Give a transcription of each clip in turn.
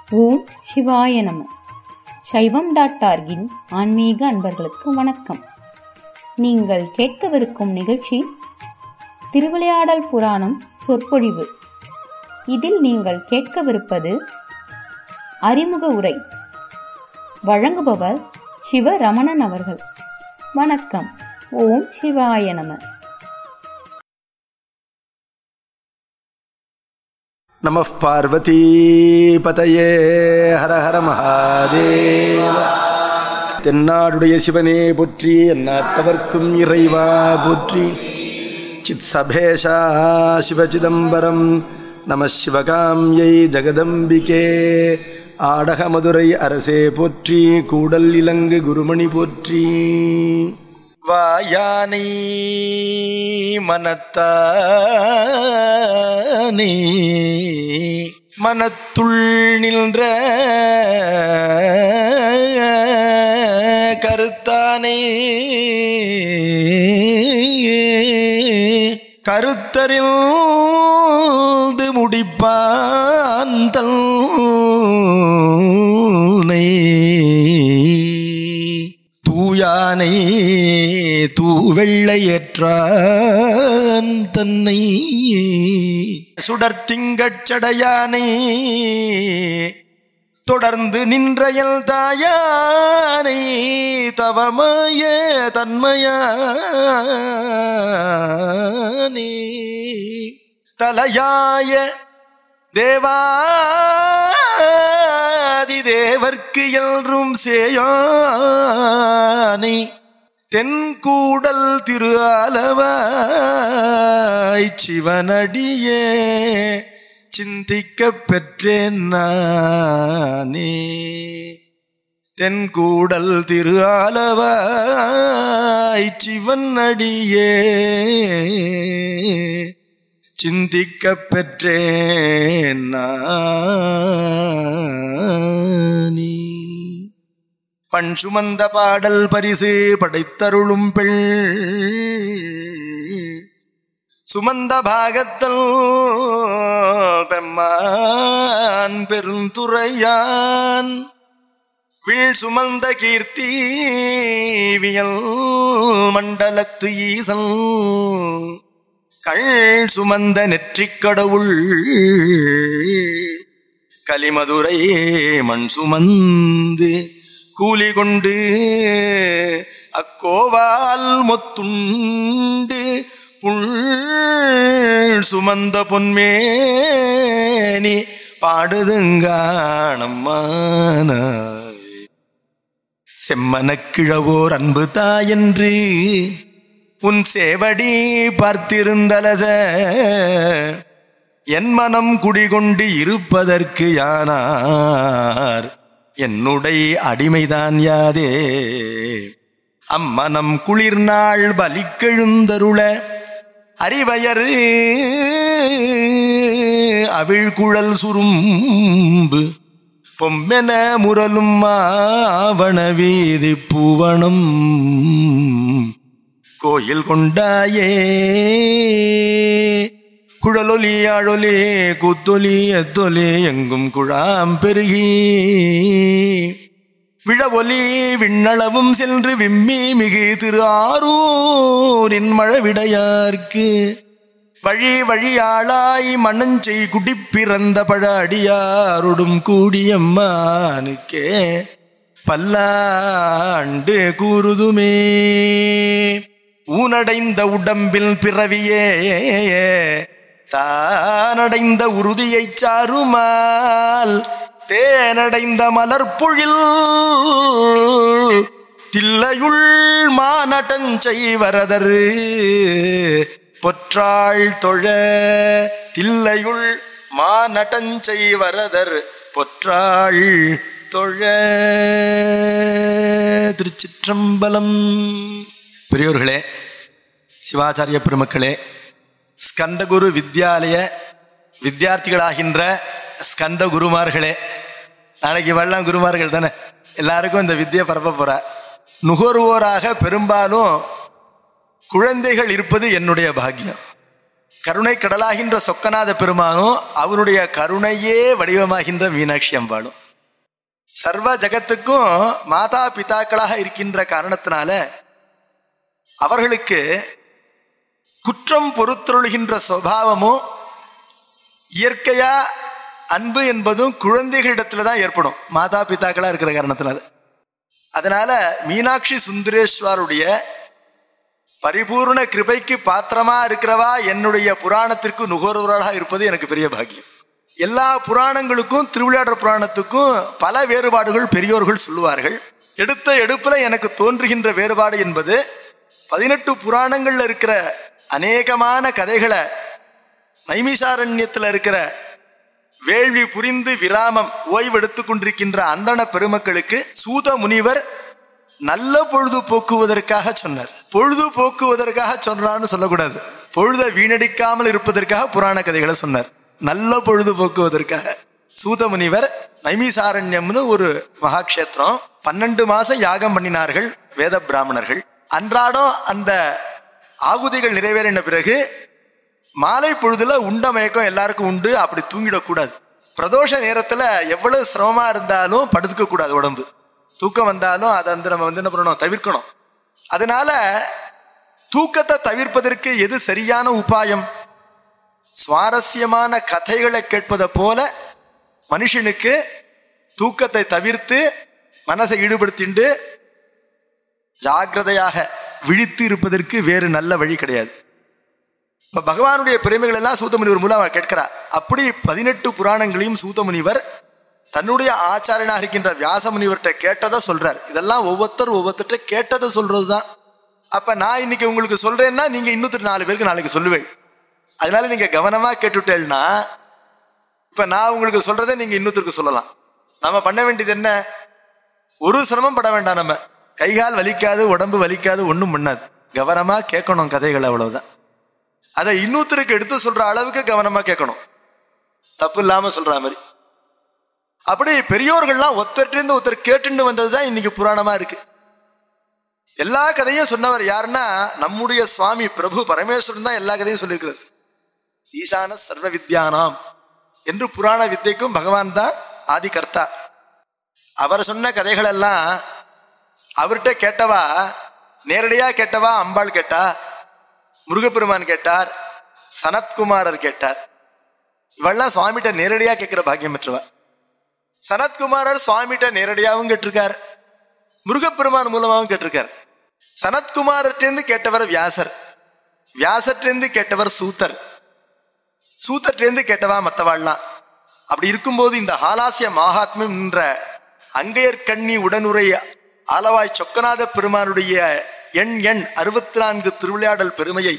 ஓம் சிவாய நம சைவம் டாட் டார்கின் ஆன்மீக அன்பர்களுக்கு வணக்கம் நீங்கள் கேட்கவிருக்கும் நிகழ்ச்சி திருவிளையாடல் புராணம் சொற்பொழிவு இதில் நீங்கள் கேட்கவிருப்பது அறிமுக உரை வழங்குபவர் சிவ ரமணன் அவர்கள் வணக்கம் ஓம் சிவாய நம நம பார்வதி பதையே ஹர ஹர மகாதேவ தென்னாடுடைய சிவனே போற்றி எந்நாட்டவர்க்கும் இறைவா போற்றி சித் சபேஷா சிவசிதம்பரம் நம சிவகாமியை ஜெகதம்பிகே ஆடக மதுரை அரசே போற்றி கூடல் இலங்கு குருமணி போற்றி வாயானை மனத்தானே மனத்துள் நின்ற கருத்தானே கருத்தறிந்து முடிப்பான் தூயானை தூவெள்ளையற்றான் தன்னை சுடர்த்திங்கச்சடையானை தொடர்ந்து நின்றயல் தாயானை தவமாய தன்மையானே தலையாய தேவாதி தேவர்க்கு எல்றும் சேயானை தென்கூடல் திரு ஆலவாய் சிவனடியே சிந்திக்கப் பெற்றேன் நானே தென்கூடல் திரு ஆலவாய் சிவன் அடியே சிந்திக்கப் பெற்றேன் நானே பண் சுமந்த பாடல் பரிசு படைத்தருளும் பெண் சுமந்த பாகத்தல் பெம்மான் பெருந்துறையான் வில் சுமந்த கீர்த்தி வியல் மண்டலத்து ஈசல் கள் சுமந்த நெற்றிக் கடவுள் கலிமதுரை மண் சுமந்து கூலி கொண்டு அக்கோவால் மொத்துண்டு புள் சுமந்த பொன்மேனி பாடுதுங்காணம்மான செம்மனக்கிழவோர் அன்பு தாயன்று உன் சேவடி பார்த்திருந்தலச என் மனம் குடிகொண்டு இருப்பதற்கு யானார் என்னுடைய அடிமைதான் யாதே அம்மனம் குளிர்நாள் பலிக்கெழுந்தருள அறிவயரு அவிழ்குழல் சுரும்பு பொம்மென முரலும் மாவண வீதி பூவனம் கோயில் கொண்டாயே குழலொலி அழொலி குத்தொலி எத்தொலி எங்கும் குழாம் பெருகி விழவொலி விண்ணளவும் சென்று விம்மி மிகு திரு ஆரூரின் மழவிடையார்க்கு வழி வழியாளாய் மணஞ்செய் குடிப்பிறந்த பழ அடியாருடும் கூடியம்மானுக்கே பல்லாண்டு கூறுதுமே ஊனடைந்த உடம்பில் பிறவியே தானடைந்த உறுதியைச் சாருமால் தேனடைந்த மலர்பொழில் தில்லையுள் மானடஞ்சை வரதரு பொற்றாள் தொழ தில்லையுள் மானடஞ்சை வரதர் பொற்றாள் தொழ திருச்சிற்றம்பலம் பெரியோர்களே சிவாச்சாரிய பெருமக்களே ஸ்கந்தகுரு வித்யாலய வித்தியார்த்திகளாகின்ற ஸ்கந்த குருமார்களே நாளைக்கு வெள்ளம் குருமார்கள் தானே எல்லாருக்கும் இந்த வித்தியை பரப்ப போற நுகர்வோராக பெரும்பாலும் குழந்தைகள் இருப்பது என்னுடைய பாக்கியம் கருணை கடலாகின்ற சொக்கநாத பெருமானும் அவனுடைய கருணையே வடிவமாகின்ற மீனாட்சி அம்பாளும் சர்வ ஜகத்துக்கும் மாதா பிதாக்களாக இருக்கின்ற காரணத்தினால அவர்களுக்கு குற்றம் பொறுத்தொழுகின்ற சுவாவமும் இயற்கையா அன்பு என்பதும் குழந்தைகளிடத்துல தான் ஏற்படும் மாதா பிதாக்களா இருக்கிற காரணத்தினால அதனால மீனாட்சி சுந்தரேஸ்வருடைய பரிபூர்ண கிருபைக்கு பாத்திரமா இருக்கிறவா என்னுடைய புராணத்திற்கு நுகர்வராக இருப்பது எனக்கு பெரிய பாக்கியம் எல்லா புராணங்களுக்கும் திருவிளையாடல் புராணத்துக்கும் பல வேறுபாடுகள் பெரியோர்கள் சொல்லுவார்கள் எடுத்த எடுப்புல எனக்கு தோன்றுகின்ற வேறுபாடு என்பது பதினெட்டு புராணங்கள்ல இருக்கிற அநேகமான கதைகளை நைமிசாரண்யத்தில் இருக்கிற வேள்வி புரிந்து விராமம் ஓய்வு எடுத்துக் கொண்டிருக்கின்ற அந்தண பெருமக்களுக்கு சூத முனிவர் நல்ல பொழுது போக்குவதற்காக சொன்னார் பொழுது போக்குவதற்காக சொன்னார்னு சொல்லக்கூடாது பொழுதை வீணடிக்காமல் இருப்பதற்காக புராண கதைகளை சொன்னார் நல்ல பொழுது போக்குவதற்காக சூத முனிவர் நைமிசாரண்யம்னு ஒரு மகாக்ஷேத்திரம் பன்னெண்டு மாசம் யாகம் பண்ணினார்கள் வேத பிராமணர்கள் அன்றாடம் அந்த ஆகுதிகள் நிறைவேறின பிறகு மாலை பொழுதுல உண்ட மயக்கம் எல்லாருக்கும் உண்டு அப்படி தூங்கிடக்கூடாது பிரதோஷ நேரத்துல எவ்வளவு சிரமமா இருந்தாலும் படுத்துக்க கூடாது உடம்பு தூக்கம் வந்தாலும் அதை வந்து நம்ம வந்து என்ன பண்ணணும் தவிர்க்கணும் அதனால தூக்கத்தை தவிர்ப்பதற்கு எது சரியான உபாயம் சுவாரஸ்யமான கதைகளை கேட்பதை போல மனுஷனுக்கு தூக்கத்தை தவிர்த்து மனசை ஈடுபடுத்திண்டு ஜாக்கிரதையாக விழித்து இருப்பதற்கு வேறு நல்ல வழி கிடையாது இப்ப பகவானுடைய பெருமைகள் எல்லாம் சூத்தமுனிவர் மூலம் அவர் கேட்கிறார் அப்படி பதினெட்டு புராணங்களையும் சூத்தமுனிவர் தன்னுடைய ஆச்சாரியனாக இருக்கின்ற வியாச முனிவர்கிட்ட கேட்டதை சொல்றார் இதெல்லாம் ஒவ்வொருத்தர் ஒவ்வொருத்தர்கிட்ட கேட்டதை சொல்றதுதான் அப்ப நான் இன்னைக்கு உங்களுக்கு சொல்றேன்னா நீங்க இன்னொருத்தர் நாலு பேருக்கு நாளைக்கு சொல்லுவேன் அதனால நீங்க கவனமா கேட்டுட்டேன்னா இப்ப நான் உங்களுக்கு சொல்றதை நீங்க இன்னொருத்தருக்கு சொல்லலாம் நம்ம பண்ண வேண்டியது என்ன ஒரு சிரமம் பட வேண்டாம் நம்ம கைகால் வலிக்காது உடம்பு வலிக்காது ஒன்றும் பண்ணாது கவனமா கேட்கணும் கதைகள் அவ்வளவுதான் அதை இன்னொருத்தருக்கு எடுத்து சொல்ற அளவுக்கு கவனமா கேட்கணும் தப்பு இல்லாம சொல்ற மாதிரி அப்படி பெரியோர்கள்லாம் ஒருத்தர்கிட்ட ஒருத்தர் கேட்டுன்னு வந்ததுதான் இன்னைக்கு புராணமா இருக்கு எல்லா கதையும் சொன்னவர் யாருன்னா நம்முடைய சுவாமி பிரபு பரமேஸ்வரன் தான் எல்லா கதையும் சொல்லியிருக்கிறார் ஈசான சர்வ வித்யானாம் என்று புராண வித்தைக்கும் பகவான் தான் ஆதி கர்த்தா அவர் சொன்ன கதைகள் எல்லாம் அவர்கிட்ட கேட்டவா நேரடியா கேட்டவா அம்பாள் கேட்டா முருகப்பெருமான் கேட்டார் சனத்குமாரர் கேட்டார் இவெல்லாம் சுவாமிகிட்ட நேரடியா கேட்கிற பாக்கியம் பெற்றவா சனத்குமாரர் சுவாமிகிட்ட நேரடியாகவும் கேட்டிருக்கார் முருகப்பெருமான் மூலமாகவும் கேட்டிருக்கார் சனத்குமார்ட்டேந்து கேட்டவர் வியாசர் வியாசர்ட்டேந்து கேட்டவர் சூத்தர் சூத்தர்ட்டேந்து கேட்டவா மற்றவாள்லாம் அப்படி இருக்கும்போது இந்த ஹாலாசிய மகாத்மியம் என்ற அங்கையர் கண்ணி உடனுரை ஆலவாய் சொக்கநாத பெருமானுடைய எண் எண் அறுபத்தி நான்கு திருவிளையாடல் பெருமையை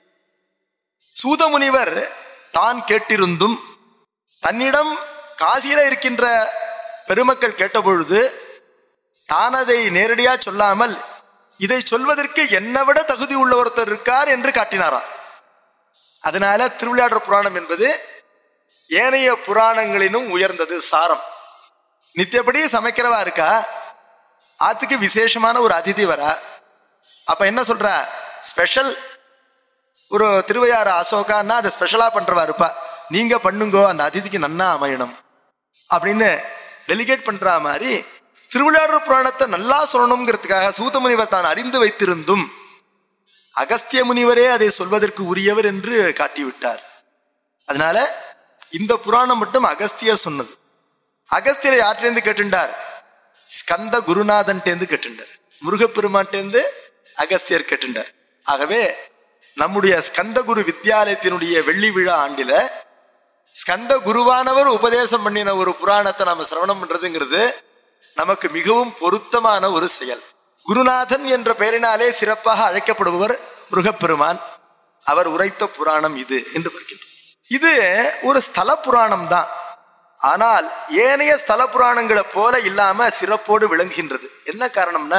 சூதமுனிவர் தான் கேட்டிருந்தும் தன்னிடம் காசியில இருக்கின்ற பெருமக்கள் கேட்டபொழுது தான் அதை நேரடியா சொல்லாமல் இதை சொல்வதற்கு என்னை விட தகுதி உள்ள ஒருத்தர் இருக்கார் என்று காட்டினாராம் அதனால திருவிளையாடல் புராணம் என்பது ஏனைய புராணங்களினும் உயர்ந்தது சாரம் நித்தியப்படி சமைக்கிறவா இருக்கா ஆத்துக்கு விசேஷமான ஒரு அதிதி வரா அப்ப என்ன சொல்ற ஸ்பெஷல் ஒரு திருவையாறு அசோகான்னா அதை ஸ்பெஷலா பண்றவா இருப்பா நீங்க பண்ணுங்கோ அந்த அதிதிக்கு நன்னா அமையணும் அப்படின்னு டெலிகேட் பண்ற மாதிரி திருவிளையாடல் புராணத்தை நல்லா சொல்லணுங்கிறதுக்காக சூத முனிவர் தான் அறிந்து வைத்திருந்தும் அகஸ்திய முனிவரே அதை சொல்வதற்கு உரியவர் என்று காட்டிவிட்டார் அதனால இந்த புராணம் மட்டும் அகஸ்தியர் சொன்னது அகஸ்தியரை யாற்றிலிருந்து கேட்டுண்டார் ஸ்கந்த குருநாதன்டேந்து கேட்டுண்டார் முருகப்பெருமான்டேந்து அகஸ்தியர் கேட்டுண்டார் ஆகவே நம்முடைய ஸ்கந்த குரு வித்யாலயத்தினுடைய வெள்ளி விழா ஆண்டில ஸ்கந்த குருவானவர் உபதேசம் பண்ணின ஒரு புராணத்தை நாம சிரவணம் பண்றதுங்கிறது நமக்கு மிகவும் பொருத்தமான ஒரு செயல் குருநாதன் என்ற பெயரினாலே சிறப்பாக அழைக்கப்படுபவர் முருகப்பெருமான் அவர் உரைத்த புராணம் இது என்று பார்க்கின்றோம் இது ஒரு ஸ்தல புராணம் தான் ஆனால் ஏனைய ஸ்தல புராணங்களை போல இல்லாம சிறப்போடு விளங்குகின்றது என்ன காரணம்னா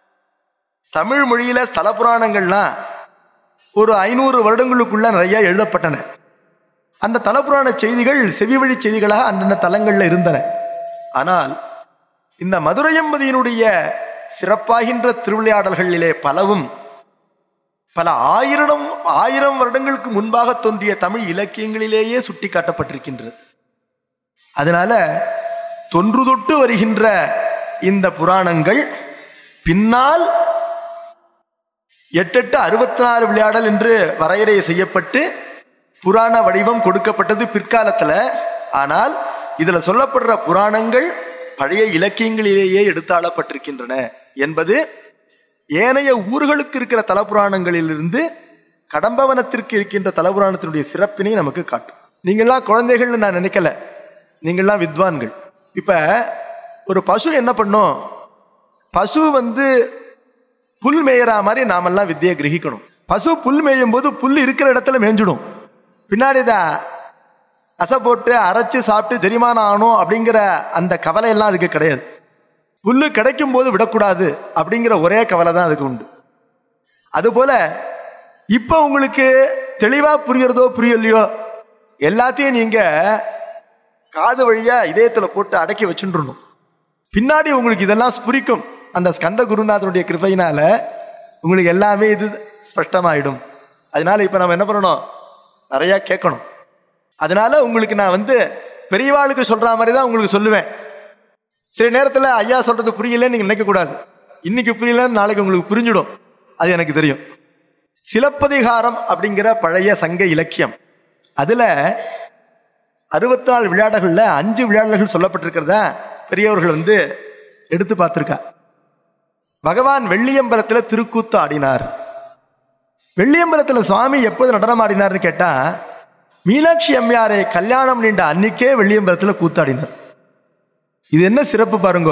தமிழ் மொழியில ஸ்தல புராணங்கள்லாம் ஒரு ஐநூறு வருடங்களுக்குள்ள நிறைய எழுதப்பட்டன அந்த தலப்புராண செய்திகள் செவி வழி செய்திகளாக அந்தந்த தலங்கள்ல இருந்தன ஆனால் இந்த மதுரையம்பதியினுடைய சிறப்பாகின்ற திருவிளையாடல்களிலே பலவும் பல ஆயிரம் ஆயிரம் வருடங்களுக்கு முன்பாக தோன்றிய தமிழ் இலக்கியங்களிலேயே சுட்டி காட்டப்பட்டிருக்கின்றது அதனால தொன்று தொட்டு வருகின்ற இந்த புராணங்கள் பின்னால் எட்டெட்டு அறுபத்தி நாலு விளையாடல் என்று வரையறை செய்யப்பட்டு புராண வடிவம் கொடுக்கப்பட்டது பிற்காலத்துல ஆனால் இதுல சொல்லப்படுற புராணங்கள் பழைய இலக்கியங்களிலேயே எடுத்தாளப்பட்டிருக்கின்றன என்பது ஏனைய ஊர்களுக்கு இருக்கிற தலபுராணங்களிலிருந்து கடம்பவனத்திற்கு இருக்கின்ற தலபுராணத்தினுடைய சிறப்பினை நமக்கு காட்டும் நீங்கள்லாம் குழந்தைகள்னு நான் நினைக்கல நீங்கள்லாம் வித்வான்கள் இப்ப ஒரு பசு என்ன பண்ணும் பசு வந்து புல் மேயறா மாதிரி நாமெல்லாம் வித்தியை கிரகிக்கணும் பசு புல் மேயும் போது புல் இருக்கிற இடத்துல மேய்ஞ்சிடும் பின்னாடி இதை அசை போட்டு அரைச்சு சாப்பிட்டு செரிமானம் ஆகணும் அப்படிங்கிற அந்த கவலை எல்லாம் அதுக்கு கிடையாது புல்லு கிடைக்கும் போது விடக்கூடாது அப்படிங்கிற ஒரே கவலை தான் அதுக்கு உண்டு அதுபோல இப்போ உங்களுக்கு தெளிவா புரியறதோ புரியலையோ எல்லாத்தையும் நீங்க காது வழியா இதயத்துல போட்டு அடக்கி வச்சுட்டுருணும் பின்னாடி உங்களுக்கு இதெல்லாம் ஸ்புரிக்கும் அந்த ஸ்கந்த குருநாதனுடைய கிருபையினால உங்களுக்கு எல்லாமே இது ஸ்பஷ்டமாயிடும் அதனால இப்ப நம்ம என்ன பண்ணணும் நிறைய கேட்கணும் அதனால உங்களுக்கு நான் வந்து பெரியவாளுக்கு சொல்ற மாதிரி தான் உங்களுக்கு சொல்லுவேன் சில நேரத்தில் ஐயா சொல்றது புரியலன்னு நீங்க நினைக்க கூடாது இன்னைக்கு புரியலன்னு நாளைக்கு உங்களுக்கு புரிஞ்சிடும் அது எனக்கு தெரியும் சிலப்பதிகாரம் அப்படிங்கிற பழைய சங்க இலக்கியம் அதுல அறுபத்தி நாலு விளையாட்டுகள்ல அஞ்சு விளையாட்டுகள் சொல்லப்பட்டிருக்கிறத பெரியவர்கள் வந்து எடுத்து பார்த்திருக்கா பகவான் வெள்ளியம்பலத்துல திருக்கூத்து ஆடினார் வெள்ளியம்பலத்துல சுவாமி எப்போது நடனம் ஆடினார்னு கேட்டா மீனாட்சி அம்மையாரை கல்யாணம் நீண்ட அன்னைக்கே வெள்ளியம்பலத்துல கூத்தாடினார் இது என்ன சிறப்பு பாருங்க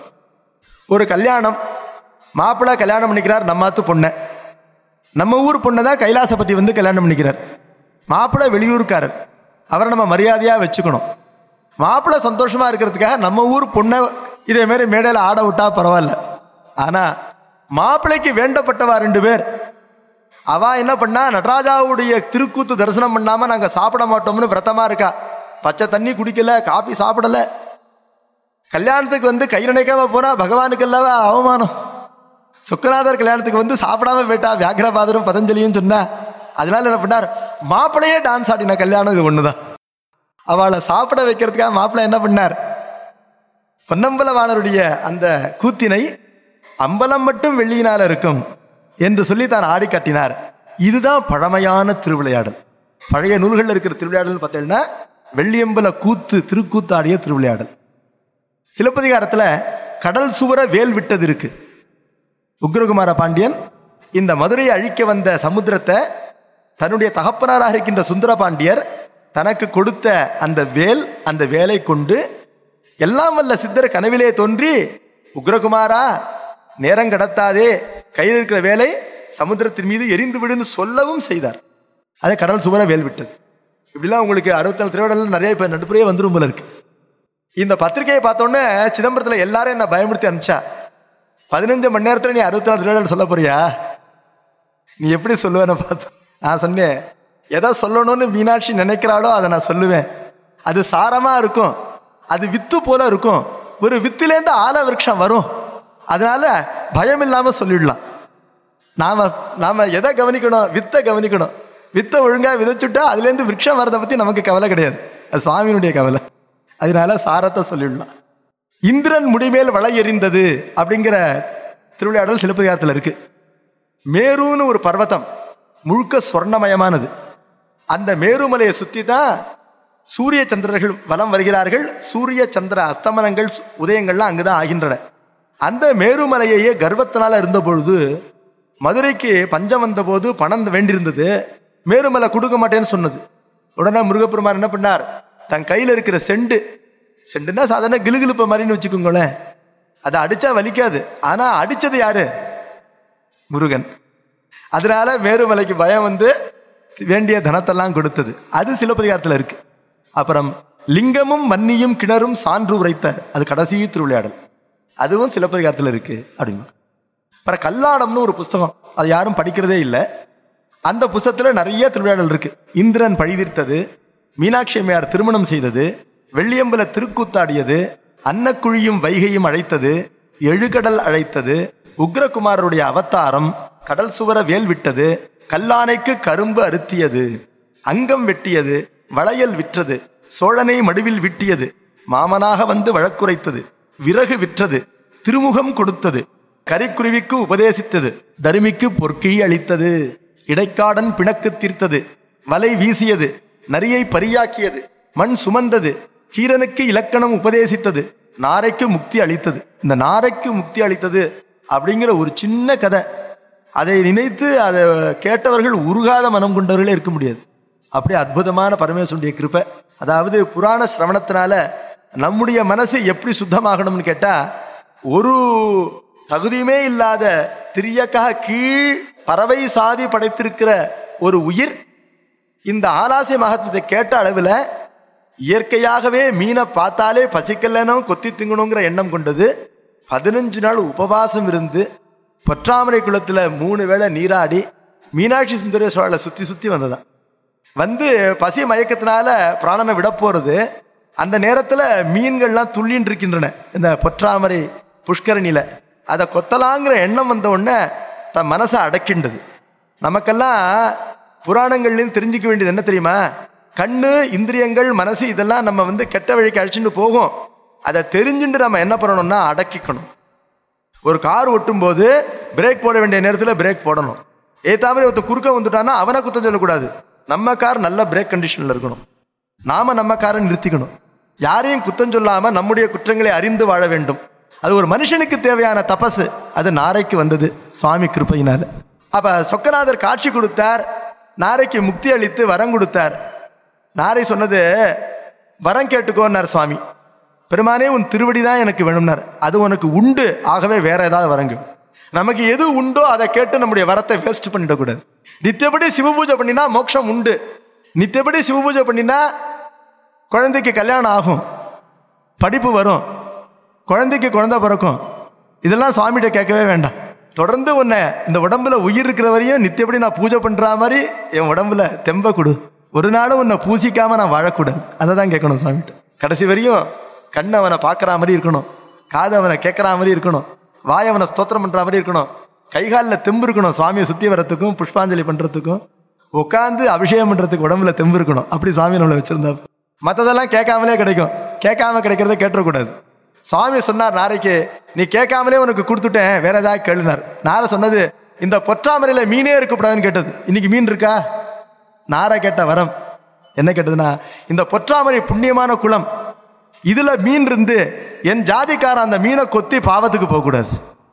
ஒரு கல்யாணம் மாப்பிள்ளை கல்யாணம் பண்ணிக்கிறார் நம்மாத்து பொண்ணை நம்ம ஊர் பொண்ணை தான் கைலாசபதி வந்து கல்யாணம் பண்ணிக்கிறார் மாப்பிள்ளை வெளியூருக்காரர் அவரை நம்ம மரியாதையாக வச்சுக்கணும் மாப்பிள்ளை சந்தோஷமா இருக்கிறதுக்காக நம்ம ஊர் பொண்ணை இதே மாதிரி மேடையில் ஆட விட்டா பரவாயில்ல ஆனா மாப்பிள்ளைக்கு வேண்டப்பட்டவா ரெண்டு பேர் அவ என்ன பண்ணா நடராஜாவுடைய திருக்கூத்து தரிசனம் பண்ணாம நாங்க சாப்பிட மாட்டோம்னு விரதமா இருக்கா பச்சை தண்ணி குடிக்கல காபி சாப்பிடல கல்யாணத்துக்கு வந்து கை நினைக்காம போனா பகவானுக்கு அல்லவா அவமானம் சுக்கநாதர் கல்யாணத்துக்கு வந்து சாப்பிடாம போயிட்டா வியாகிரபாதரும் பதஞ்சலியும் சொன்னா அதனால என்ன பண்ணார் மாப்பிளையே டான்ஸ் ஆடின கல்யாணம் இது ஒண்ணுதான் அவளை சாப்பிட வைக்கிறதுக்காக மாப்பிள்ளை என்ன பண்ணார் பொன்னம்பலவாணருடைய அந்த கூத்தினை அம்பலம் மட்டும் வெள்ளியினால இருக்கும் என்று சொல்லி தான் ஆடி காட்டினார் இதுதான் பழமையான திருவிளையாடல் பழைய நூல்களில் இருக்கிற திருவிளையாடல் பார்த்தீங்கன்னா வெள்ளியம்பல கூத்து திருக்கூத்து ஆடிய திருவிளையாடல் சிலப்பதிகாரத்துல கடல் சுவர வேல் விட்டது இருக்கு உக்ரகுமார பாண்டியன் இந்த மதுரையை அழிக்க வந்த சமுத்திரத்தை தன்னுடைய தகப்பனாராக இருக்கின்ற சுந்தர பாண்டியர் தனக்கு கொடுத்த அந்த வேல் அந்த வேலை கொண்டு எல்லாம் வல்ல சித்தர் கனவிலே தோன்றி உக்ரகுமாரா நேரம் கடத்தாதே கையில் இருக்கிற வேலை சமுத்திரத்தின் மீது எரிந்து விடுன்னு சொல்லவும் செய்தார் அதை கடல் சுவர வேல் விட்டது இப்படிலாம் உங்களுக்கு அறுபத்தாலு திருவிடல் நிறைய இப்போ நடுப்புறையே வந்துரும் போல இருக்கு இந்த பத்திரிகையை பார்த்தோன்னே சிதம்பரத்தில் எல்லாரும் என்ன பயமுறுத்தி அனுப்பிச்சா பதினஞ்சு மணி நேரத்தில் நீ அறுபத்தி நாலு திருவிழா சொல்ல போறியா நீ எப்படி சொல்லுவேன்னு பார்த்து நான் சொன்னேன் எதை சொல்லணும்னு மீனாட்சி நினைக்கிறாளோ அதை நான் சொல்லுவேன் அது சாரமா இருக்கும் அது வித்து போல இருக்கும் ஒரு வித்துலேருந்து ஆல விருட்சம் வரும் அதனால பயம் இல்லாம சொல்லிடலாம் நாம நாம எதை கவனிக்கணும் வித்தை கவனிக்கணும் வித்தை ஒழுங்கா விதைச்சுட்டா அதுலேருந்து விருட்சம் வரதை பத்தி நமக்கு கவலை கிடையாது அது சுவாமியினுடைய கவலை அதனால சாரத்தை சொல்லிடலாம் இந்திரன் முடிமேல் வளை எறிந்தது அப்படிங்கிற திருவிளையாடல் சிலப்பதிகாரத்தில் இருக்கு மேருன்னு ஒரு பர்வதம் முழுக்க சொர்ணமயமானது அந்த மேருமலையை சுற்றி தான் சூரிய சந்திரர்கள் வலம் வருகிறார்கள் சூரிய சந்திர அஸ்தமனங்கள் உதயங்கள்லாம் அங்குதான் ஆகின்றன அந்த மேருமலையையே கர்வத்தினால இருந்த பொழுது மதுரைக்கு பஞ்சம் வந்த போது பணம் வேண்டியிருந்தது மேருமலை கொடுக்க மாட்டேன்னு சொன்னது உடனே முருகப்பெருமான் என்ன பண்ணார் தன் கையில் இருக்கிற செண்டு செண்டுன்னா சாதாரண கிளுகிழுப்ப மாதிரின்னு வச்சுக்கோங்களேன் அதை அடிச்சா வலிக்காது ஆனா அடிச்சது யாரு முருகன் அதனால மேருமலைக்கு பயம் வந்து வேண்டிய தனத்தெல்லாம் கொடுத்தது அது சிலப்பதிகாரத்தில் இருக்கு அப்புறம் லிங்கமும் மன்னியும் கிணறும் சான்று உரைத்த அது கடைசி திருவிளையாடல் அதுவும் சிலப்பதிகாரத்தில் இருக்கு அப்படிமா அப்புறம் கல்லாடம்னு ஒரு புஸ்தகம் அது யாரும் படிக்கிறதே இல்லை அந்த புஸ்தகத்தில் நிறைய திருவிளையாடல் இருக்கு இந்திரன் பழிதீர்த்தது மீனாட்சி அம்மையார் திருமணம் செய்தது வெள்ளியம்பல திருக்கூத்தாடியது அன்னக்குழியும் வைகையும் அழைத்தது எழுகடல் அழைத்தது உக்ரகுமாரருடைய அவதாரம் கடல் சுவர வேல் விட்டது கல்லானைக்கு கரும்பு அறுத்தியது அங்கம் வெட்டியது வளையல் விற்றது சோழனை மடுவில் விட்டியது மாமனாக வந்து வழக்குரைத்தது விறகு விற்றது திருமுகம் கொடுத்தது கரிக்குருவிக்கு உபதேசித்தது தருமிக்கு பொற்கிழி அளித்தது இடைக்காடன் பிணக்கு தீர்த்தது வலை வீசியது நரியை பரியாக்கியது மண் சுமந்தது கீரனுக்கு இலக்கணம் உபதேசித்தது நாரைக்கு முக்தி அளித்தது இந்த நாரைக்கு முக்தி அளித்தது அப்படிங்கிற ஒரு சின்ன கதை அதை நினைத்து அதை கேட்டவர்கள் உருகாத மனம் கொண்டவர்களே இருக்க முடியாது அப்படியே அற்புதமான பரமேஸ்வருடைய கிருப்பை அதாவது புராண சிரவணத்தினால நம்முடைய மனசு எப்படி சுத்தமாகணும்னு கேட்டா ஒரு தகுதியுமே இல்லாத திரியக்காக கீழ் பறவை சாதி படைத்திருக்கிற ஒரு உயிர் இந்த ஆலாசிய மகத்துவத்தை கேட்ட அளவில் இயற்கையாகவே மீனை பார்த்தாலே பசிக்கலனும் கொத்தி திங்கணுங்கிற எண்ணம் கொண்டது பதினஞ்சு நாள் உபவாசம் இருந்து பொற்றாமரை குளத்தில் மூணு வேளை நீராடி மீனாட்சி சுந்தரேஸ்வரரை சுற்றி சுற்றி வந்ததான் வந்து பசி மயக்கத்தினால பிராணனை விட போறது அந்த நேரத்தில் மீன்கள்லாம் துள்ளின்னு இருக்கின்றன இந்த பொற்றாமரை புஷ்கரணியில அதை கொத்தலாங்கிற எண்ணம் வந்த உடனே தன் மனசை அடக்கின்றது நமக்கெல்லாம் புராணங்கள்லையும் தெரிஞ்சுக்க வேண்டியது என்ன தெரியுமா கண்ணு இந்திரியங்கள் மனசு இதெல்லாம் நம்ம வந்து கெட்ட வழிக்கு அழிச்சுட்டு போகும் அதை தெரிஞ்சுட்டு நம்ம என்ன பண்ணணும்னா அடக்கிக்கணும் ஒரு கார் ஓட்டும் போது பிரேக் போட வேண்டிய நேரத்தில் பிரேக் போடணும் ஏத்தாமலே ஒருத்தர் குறுக்க வந்துட்டான்னா அவனை குத்தம் சொல்லக்கூடாது நம்ம கார் நல்ல பிரேக் கண்டிஷனில் இருக்கணும் நாம நம்ம காரை நிறுத்திக்கணும் யாரையும் குத்தம் சொல்லாம நம்முடைய குற்றங்களை அறிந்து வாழ வேண்டும் அது ஒரு மனுஷனுக்கு தேவையான தபசு அது நாரைக்கு வந்தது சுவாமி கிருப்பையினால அப்ப சொக்கநாதர் காட்சி கொடுத்தார் நாரைக்கு முக்தி அளித்து வரம் கொடுத்தார் நாரை சொன்னது வரம் கேட்டுக்கோன்னார் சுவாமி பெருமானே உன் திருவடி தான் எனக்கு வேணும்னார் அது உனக்கு உண்டு ஆகவே வேற ஏதாவது வரங்க நமக்கு எது உண்டோ அதை கேட்டு நம்முடைய வரத்தை வேஸ்ட் பண்ணிடக்கூடாது நித்தியபடி சிவபூஜை பண்ணினா மோட்சம் உண்டு நித்தியபடி சிவபூஜை பண்ணினா குழந்தைக்கு கல்யாணம் ஆகும் படிப்பு வரும் குழந்தைக்கு குழந்தை பிறக்கும் இதெல்லாம் சுவாமிகிட்ட கேட்கவே வேண்டாம் தொடர்ந்து உன்னை இந்த உடம்புல உயிர் இருக்கிற வரையும் நித்தியபடி நான் பூஜை பண்ற மாதிரி என் உடம்புல தெம்ப கொடு ஒரு நாளும் உன்னை பூசிக்காம நான் வாழக்கூடாது அதை தான் கேட்கணும் சுவாமிகிட்ட கடைசி வரையும் கண் அவனை பார்க்குற மாதிரி இருக்கணும் காது அவனை கேட்குற மாதிரி இருக்கணும் வாய் அவனை ஸ்தோத்திரம் பண்ற மாதிரி இருக்கணும் கைகாலில் தெம்பு இருக்கணும் சுவாமியை சுத்தி வரத்துக்கும் புஷ்பாஞ்சலி பண்றதுக்கும் உட்காந்து அபிஷேகம் பண்றதுக்கு உடம்புல தெம்பு இருக்கணும் அப்படி சுவாமி நம்மளை வச்சிருந்தா மற்றதெல்லாம் கேட்காமலே கிடைக்கும் கேட்காம கிடைக்கிறத கேட்டுறக்கூடாது சுவாமி சொன்னார் நாரைக்கு நீ கேட்காமலே உனக்கு கொடுத்துட்டேன் வேற ஏதாவது கேளுனார் நாரை சொன்னது இந்த பொற்றாமரையில மீனே இருக்கக்கூடாதுன்னு கேட்டது இன்னைக்கு மீன் இருக்கா நாரை கேட்ட வரம் என்ன கேட்டதுன்னா இந்த பொற்றாமரை புண்ணியமான குளம் இதுல மீன் இருந்து என் ஜாதிக்காரன் அந்த மீனை கொத்தி பாவத்துக்கு போகக்கூடாது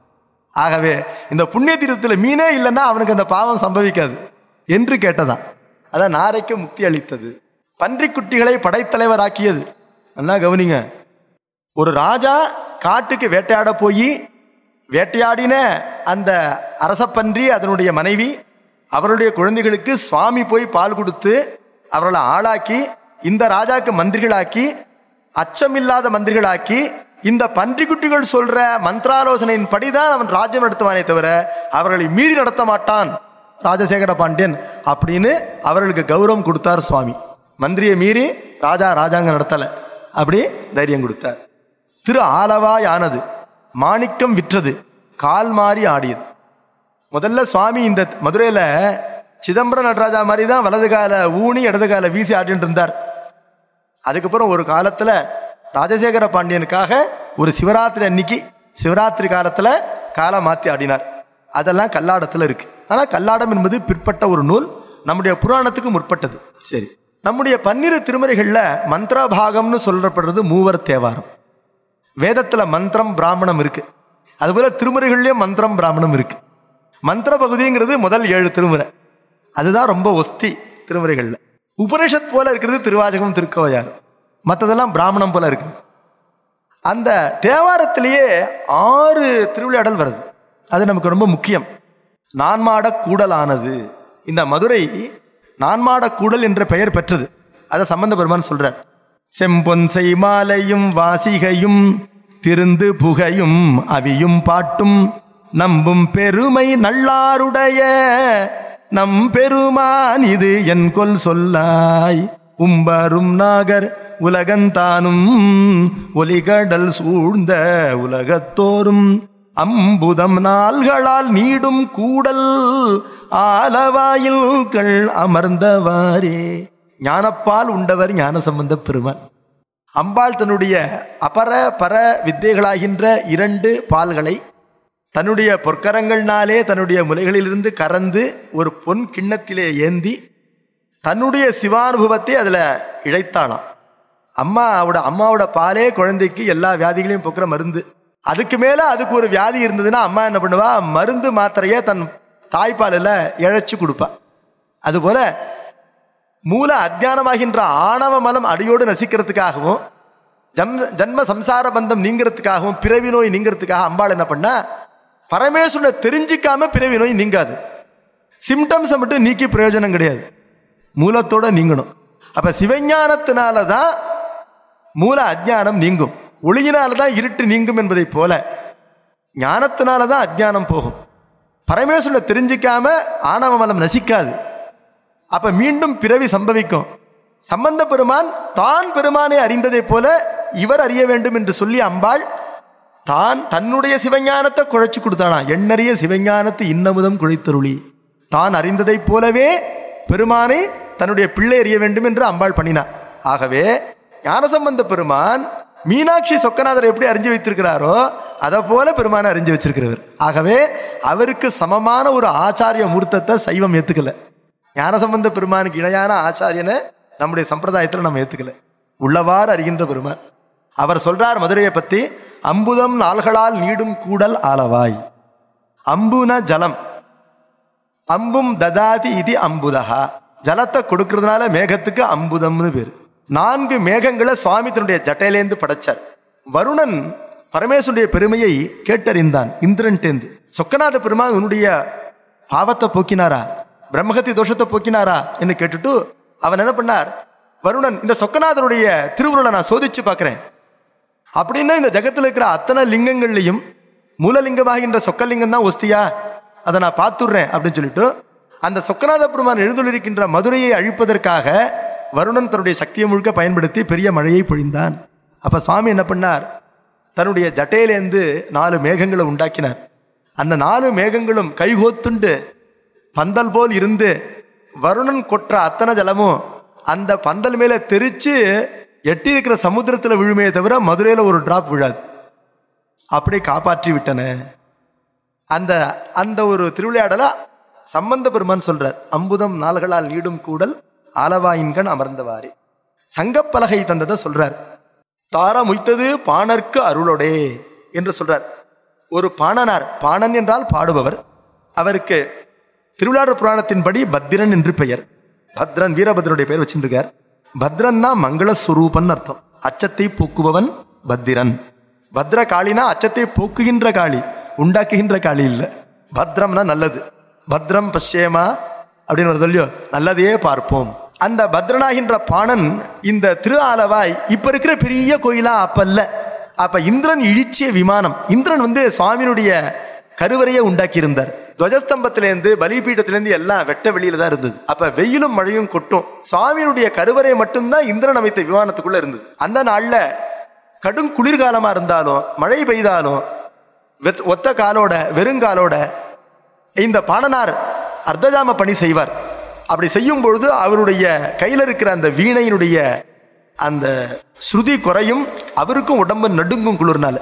ஆகவே இந்த புண்ணிய தீர்த்தத்தில் மீனே இல்லைன்னா அவனுக்கு அந்த பாவம் சம்பவிக்காது என்று கேட்டதான் அதான் நாரைக்கு முக்தி அளித்தது பன்றிக்குட்டிகளை படைத்தலைவராக்கியது நல்லா கவனிங்க ஒரு ராஜா காட்டுக்கு வேட்டையாட போய் வேட்டையாடின அந்த அரசப்பன்றி அதனுடைய மனைவி அவருடைய குழந்தைகளுக்கு சுவாமி போய் பால் கொடுத்து அவர்களை ஆளாக்கி இந்த ராஜாக்கு மந்திரிகளாக்கி அச்சமில்லாத மந்திரிகளாக்கி இந்த பன்றிக்குட்டிகள் சொல்ற மந்திராலோசனையின் படிதான் அவன் ராஜ்யம் நடத்துவானே தவிர அவர்களை மீறி நடத்த மாட்டான் ராஜசேகர பாண்டியன் அப்படின்னு அவர்களுக்கு கௌரவம் கொடுத்தார் சுவாமி மந்திரியை மீறி ராஜா ராஜாங்க நடத்தல அப்படி தைரியம் கொடுத்தார் திரு ஆலவாய் ஆனது மாணிக்கம் விற்றது கால் மாறி ஆடியது முதல்ல சுவாமி இந்த மதுரையில சிதம்பரம் நடராஜா மாதிரி தான் வலது கால ஊனி இடது கால வீசி ஆடிட்டு இருந்தார் அதுக்கப்புறம் ஒரு காலத்துல ராஜசேகர பாண்டியனுக்காக ஒரு சிவராத்திரி அன்னைக்கு சிவராத்திரி காலத்துல காலை மாத்தி ஆடினார் அதெல்லாம் கல்லாடத்துல இருக்கு ஆனா கல்லாடம் என்பது பிற்பட்ட ஒரு நூல் நம்முடைய புராணத்துக்கு முற்பட்டது சரி நம்முடைய பன்னிரு திருமறைகள்ல மந்திரபாகம்னு சொல்லப்படுறது மூவர் தேவாரம் வேதத்துல மந்திரம் பிராமணம் இருக்கு அதுபோல திருமுறைகள்லயும் மந்திரம் பிராமணம் இருக்கு மந்திர பகுதிங்கிறது முதல் ஏழு திருமுறை அதுதான் ரொம்ப ஒஸ்தி திருமுறைகள்ல உபனிஷத் போல இருக்கிறது திருவாசகம் திருக்கோயார் மற்றதெல்லாம் பிராமணம் போல இருக்குது அந்த தேவாரத்திலேயே ஆறு திருவிளையாடல் வருது அது நமக்கு ரொம்ப முக்கியம் நான்மாட கூடலானது இந்த மதுரை நான்மாட கூடல் என்ற பெயர் பெற்றது அதை சம்பந்த பெருமான் சொல்றார் செம்பொன்சை மாலையும் வாசிகையும் திருந்து புகையும் அவியும் பாட்டும் நம்பும் பெருமை நல்லாருடைய நம் பெருமான் இது என் கொல் சொல்லாய் உம்பரும் நாகர் உலகந்தானும் ஒலிகடல் சூழ்ந்த உலகத்தோறும் அம்புதம் நாள்களால் நீடும் கூடல் ஆலவாயில்கள் அமர்ந்தவாறே ஞானப்பால் உண்டவர் ஞானசம்பந்த பெருமான் அம்பாள் தன்னுடைய அபர பர வித்தைகளாகின்ற இரண்டு பால்களை தன்னுடைய பொற்கரங்கள்னாலே தன்னுடைய முலைகளிலிருந்து கறந்து ஒரு பொன் கிண்ணத்திலே ஏந்தி தன்னுடைய சிவானுபவத்தை அதில் இழைத்தாளாம் அம்மாவோட அம்மாவோட பாலே குழந்தைக்கு எல்லா வியாதிகளையும் போக்குற மருந்து அதுக்கு மேலே அதுக்கு ஒரு வியாதி இருந்ததுன்னா அம்மா என்ன பண்ணுவா மருந்து மாத்திரையை தன் தாய்ப்பாலில் இழைச்சி கொடுப்பா அதுபோல மூல அத்தியானமாகின்ற ஆணவ மலம் அடியோடு நசிக்கிறதுக்காகவும் ஜம் ஜன்ம சம்சார பந்தம் நீங்கிறதுக்காகவும் பிறவி நோய் நீங்கிறதுக்காக அம்பாள் என்ன பண்ணா பரமேஸ்வரனை தெரிஞ்சிக்காம பிறவி நோய் நீங்காது சிம்டம்ஸை மட்டும் நீக்கி பிரயோஜனம் கிடையாது மூலத்தோட நீங்கணும் அப்ப சிவஞானத்தினால தான் மூல அஜ்ஞானம் நீங்கும் ஒளியினால தான் இருட்டு நீங்கும் என்பதைப் போல ஞானத்தினால தான் அஜ்ஞானம் போகும் பரமேஸ்வரனை தெரிஞ்சிக்காம ஆணவ மலம் நசிக்காது அப்ப மீண்டும் பிறவி சம்பவிக்கும் சம்பந்த பெருமான் தான் பெருமானை அறிந்ததைப் போல இவர் அறிய வேண்டும் என்று சொல்லி அம்பாள் தான் தன்னுடைய சிவஞானத்தை குழைச்சு கொடுத்தானா எண்ணறிய சிவஞானத்து இன்னமுதம் குழைத்தருளி தான் அறிந்ததைப் போலவே பெருமானை தன்னுடைய பிள்ளை அறிய வேண்டும் என்று அம்பாள் பண்ணினார் ஆகவே ஞானசம்பந்த பெருமான் மீனாட்சி சொக்கநாதரை எப்படி அறிஞ்சு வைத்திருக்கிறாரோ அதை போல பெருமானை அறிஞ்சு வச்சிருக்கிறவர் ஆகவே அவருக்கு சமமான ஒரு ஆச்சாரிய மூர்த்தத்தை சைவம் ஏத்துக்கல ஞானசம்பந்த பெருமானுக்கு இணையான ஆச்சாரியனை நம்முடைய சம்பிரதாயத்தில் நம்ம ஏத்துக்கல உள்ளவாறு அறிகின்ற பெருமான் அவர் சொல்றார் மதுரையை பத்தி அம்புதம் நாள்களால் நீடும் கூடல் ஆலவாய் அம்புன ஜலம் அம்பும் ததாதி இது அம்புதஹா ஜலத்தை கொடுக்கறதுனால மேகத்துக்கு அம்புதம்னு பேர் நான்கு மேகங்களை சுவாமி தன்னுடைய ஜட்டையிலேந்து படைச்சார் வருணன் பரமேஸ்வருடைய பெருமையை கேட்டறிந்தான் இந்திரன்டேந்து சொக்கநாத பெருமான் உன்னுடைய பாவத்தை போக்கினாரா பிரம்மகத்தி தோஷத்தை போக்கினாரா என்று கேட்டுட்டு அவன் என்ன பண்ணார் வருணன் இந்த சொக்கநாதருடைய திருவுருளை நான் சோதிச்சு பார்க்கிறேன் அப்படின்னா இந்த ஜகத்தில் இருக்கிற அத்தனை லிங்கங்கள்லையும் மூலலிங்கமாகின்ற சொக்கலிங்கம் தான் ஒஸ்தியா அதை நான் பார்த்துடுறேன் அப்படின்னு சொல்லிட்டு அந்த சொக்கநாத பெருமான் எழுந்துள்ளிருக்கின்ற மதுரையை அழிப்பதற்காக வருணன் தன்னுடைய சக்தியை முழுக்க பயன்படுத்தி பெரிய மழையை பொழிந்தான் அப்ப சுவாமி என்ன பண்ணார் தன்னுடைய ஜட்டையிலேருந்து நாலு மேகங்களை உண்டாக்கினார் அந்த நாலு மேகங்களும் கைகோத்துண்டு பந்தல் போல் இருந்து வருணன் கொற்ற அத்தனை ஜலமும் அந்த பந்தல் மேல தெரிச்சு எட்டி இருக்கிற சமுத்திரத்தில் விழுமே தவிர மதுரையில் ஒரு டிராப் விழாது அப்படியே காப்பாற்றி விட்டன அந்த அந்த ஒரு திருவிளையாடல சம்பந்த பெருமான் சொல்றார் அம்புதம் நாள்களால் நீடும் கூடல் ஆலவாயின்கண் அமர்ந்தவாறே சங்கப்பலகை தந்ததை சொல்றார் தார முய்த்தது பாணர்க்கு அருளொடே என்று சொல்றார் ஒரு பாணனார் பாணன் என்றால் பாடுபவர் அவருக்கு திருவிழாடர் புராணத்தின்படி பத்திரன் என்று பெயர் பத்ரன் வீரபத்ரனுடைய பெயர் வச்சிருக்கார் பத்ரன்னா மங்கள சுரூபன் அர்த்தம் அச்சத்தை போக்குபவன் பத்திரன் பத்ர காளினா அச்சத்தை போக்குகின்ற காளி உண்டாக்குகின்ற காளி இல்லை பத்ரம்னா நல்லது பத்ரம் பஷ்யேமா அப்படின்னு ஒரு சொல்லியோ நல்லதையே பார்ப்போம் அந்த பத்ரனாகின்ற பாணன் இந்த திரு ஆலவாய் இப்ப இருக்கிற பெரிய கோயிலா அப்ப இல்ல அப்ப இந்திரன் இழிச்சிய விமானம் இந்திரன் வந்து சுவாமியினுடைய கருவறையை உண்டாக்கி இருந்தார் துவஜஸ்தம்பத்திலேருந்து பலிபீடத்திலேருந்து எல்லாம் வெட்ட வெளியில தான் இருந்தது அப்ப வெயிலும் மழையும் கொட்டும் சுவாமியினுடைய கருவறை மட்டும்தான் இந்திரன் அமைத்த விமானத்துக்குள்ள இருந்தது அந்த நாள்ல கடும் குளிர்காலமா இருந்தாலும் மழை பெய்தாலும் வெத்- ஒத்த காலோட வெறுங்காலோட இந்த பாணனார் அர்த்தஜாம பணி செய்வார் அப்படி செய்யும் பொழுது அவருடைய கையில் இருக்கிற அந்த வீணையினுடைய அந்த ஸ்ருதி குறையும் அவருக்கும் உடம்பு நடுங்கும் குளிர்னால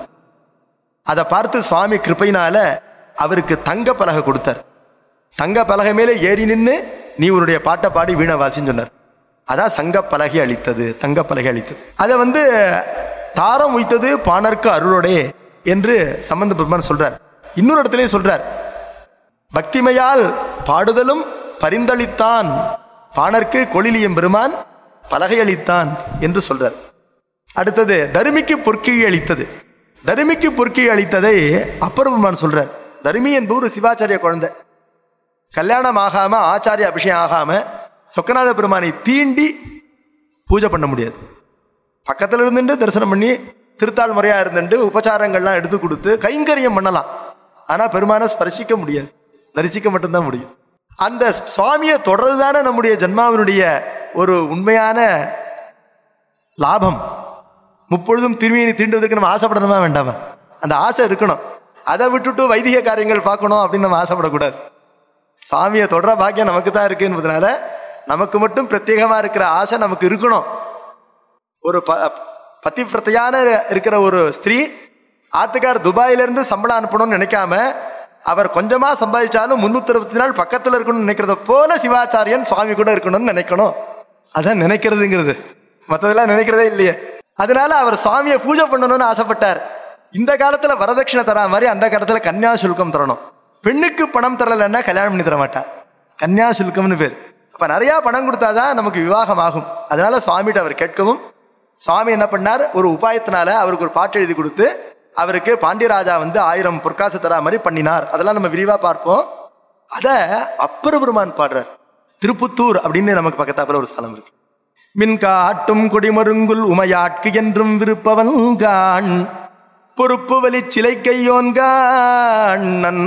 அதை பார்த்து சுவாமி கிருபையினால அவருக்கு தங்க பலகை கொடுத்தார் தங்க பலகை மேலே ஏறி நின்று நீ உன்னுடைய பாட்டை பாடி வீணை வாசின்னு சொன்னார் அதான் சங்க பலகை அளித்தது தங்க பலகை அளித்தது அதை வந்து தாரம் உய்த்தது பாணர்க்கு அருளோடே என்று சம்பந்த பெருமான் சொல்றார் இன்னொரு இடத்துலயும் சொல்றார் பக்திமையால் பாடுதலும் பரிந்தளித்தான் பாணர்க்கு கொளிலியம் பெருமான் பலகை அளித்தான் என்று சொல்றார் அடுத்தது தருமிக்கு பொற்கிழி அளித்தது தருமிக்கு பொற்கிழி அளித்ததை அப்பர் பெருமான் சொல்றார் தருமி என்பவர் ஒரு சிவாச்சாரிய குழந்தை கல்யாணம் ஆகாம ஆச்சாரிய அபிஷேகம் ஆகாம சொக்கநாத பெருமானை தீண்டி பூஜை பண்ண முடியாது பக்கத்துல இருந்துட்டு தரிசனம் பண்ணி திருத்தாள் முறையா இருந்துட்டு உபச்சாரங்கள்லாம் எடுத்து கொடுத்து கைங்கரியம் பண்ணலாம் ஆனா பெருமானை ஸ்பர்சிக்க முடியாது தரிசிக்க மட்டும்தான் முடியும் அந்த சுவாமியை தொடர்றது தானே நம்முடைய ஜன்மாவினுடைய ஒரு உண்மையான லாபம் முப்பொழுதும் திரும்பியை தீண்டுவதற்கு நம்ம ஆசைப்படணுமா வேண்டாமா அந்த ஆசை இருக்கணும் அதை விட்டுட்டு வைதிக காரியங்கள் பார்க்கணும் அப்படின்னு நம்ம ஆசைப்படக்கூடாது சாமியை தொடர பாக்கியம் நமக்கு தான் இருக்கு என்பதனால நமக்கு மட்டும் பிரத்யேகமா இருக்கிற ஆசை நமக்கு இருக்கணும் ஒரு ப பத்தி பிரத்தையான இருக்கிற ஒரு ஸ்திரீ ஆத்துக்கார் துபாயில இருந்து சம்பளம் அனுப்பணும்னு நினைக்காம அவர் கொஞ்சமா சம்பாதிச்சாலும் முன்னூத்தி அறுபத்தி நாள் பக்கத்துல இருக்கணும்னு நினைக்கிறத போல சிவாச்சாரியன் சுவாமி கூட இருக்கணும்னு நினைக்கணும் அதான் நினைக்கிறதுங்கிறது மற்றதெல்லாம் நினைக்கிறதே இல்லையே அதனால அவர் சுவாமியை பூஜை பண்ணணும்னு ஆசைப்பட்டார் இந்த காலத்துல வரதட்சணை தரா மாதிரி அந்த காலத்துல கன்னியா சுல்கம் தரணும் பெண்ணுக்கு பணம் தரலைன்னா கல்யாணம் பண்ணி தர மாட்டா கன்னியா சுல்கம்னு பேர் அப்ப நிறைய பணம் கொடுத்தாதான் நமக்கு விவாகம் ஆகும் அதனால சுவாமிகிட்ட அவர் கேட்கவும் சுவாமி என்ன பண்ணார் ஒரு உபாயத்தினால அவருக்கு ஒரு பாட்டு எழுதி கொடுத்து அவருக்கு பாண்டியராஜா வந்து ஆயிரம் பொற்காசு தரா மாதிரி பண்ணினார் அதெல்லாம் நம்ம விரிவா பார்ப்போம் அத அப்பர பெருமான் பாடுறார் திருப்புத்தூர் அப்படின்னு நமக்கு பக்கத்தாப்புல ஒரு ஸ்தலம் இருக்கு மின் காட்டும் குடிமருங்குல் உமையாட்கு என்றும் விருப்பவன் காண் பொறுப்பு வலி சிலை கையோன்கான் நன்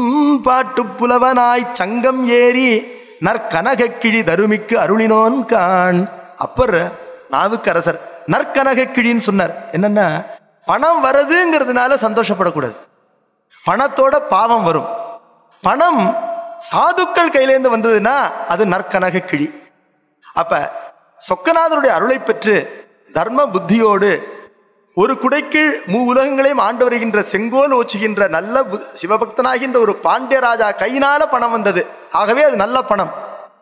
பாட்டு புலவனாய் சங்கம் ஏறி நற்கனக கிழி தருமிக்கு அருளினோன் காண் அப்பர் நாவுக்கரசர் நற்கனக கிழின்னு சொன்னார் என்னன்னா பணம் வருதுங்கிறதுனால சந்தோஷப்படக்கூடாது பணத்தோட பாவம் வரும் பணம் சாதுக்கள் கையிலேருந்து வந்ததுன்னா அது நற்கனக கிழி அப்ப சொக்கநாதருடைய அருளை பெற்று தர்ம புத்தியோடு ஒரு குடைக்கீழ் மூ உலகங்களையும் ஆண்டு வருகின்ற செங்கோல் ஓச்சுகின்ற நல்ல பு- சிவபக்தனாகின்ற ஒரு பாண்டிய ராஜா கையினால பணம் வந்தது ஆகவே அது நல்ல பணம்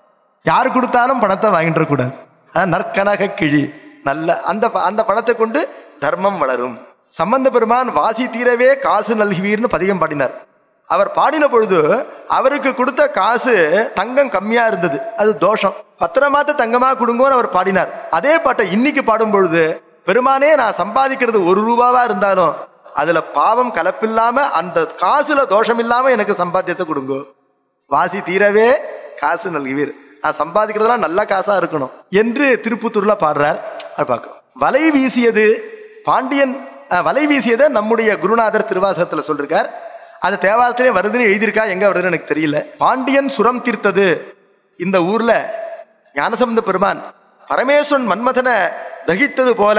யார் கொடுத்தாலும் பணத்தை வாங்கிட்டு கூடாது அதான் நற்கனக கிழி நல்ல அந்த ப- அந்த பணத்தை கொண்டு தர்மம் வளரும் சம்பந்த பெருமான் வாசி தீரவே காசு நல்குவீர்னு பதிகம் பாடினார் அவர் பாடின பொழுது அவருக்கு கொடுத்த காசு தங்கம் கம்மியா இருந்தது அது தோஷம் பத்திரமாத்த தங்கமா கொடுங்கோன்னு அவர் பாடினார் அதே பாட்டை இன்னைக்கு பாடும் பொழுது பெருமானே நான் சம்பாதிக்கிறது ஒரு ரூபாவா இருந்தாலும் அதுல பாவம் கலப்பில்லாம அந்த காசுல தோஷம் இல்லாம எனக்கு சம்பாத்தியத்தை கொடுங்கோ வாசி தீரவே காசு நல்குவீர் நான் சம்பாதிக்கிறதெல்லாம் நல்ல காசா இருக்கணும் என்று திருப்புத்தூர்ல பாடுறார் அது பார்க்கிறோம் வலை வீசியது பாண்டியன் அஹ், வலை வீசியதை நம்முடைய குருநாதர் திருவாசகத்துல சொல்லிருக்கார் அது தேவாரத்திலே வருதுன்னு எழுதியிருக்கா எங்க வருதுன்னு எனக்கு தெரியல பாண்டியன் சுரம் தீர்த்தது இந்த ஊர்ல ஞானசம்பந்த பெருமான் பரமேஸ்வரன் மன்மதனை தகித்தது போல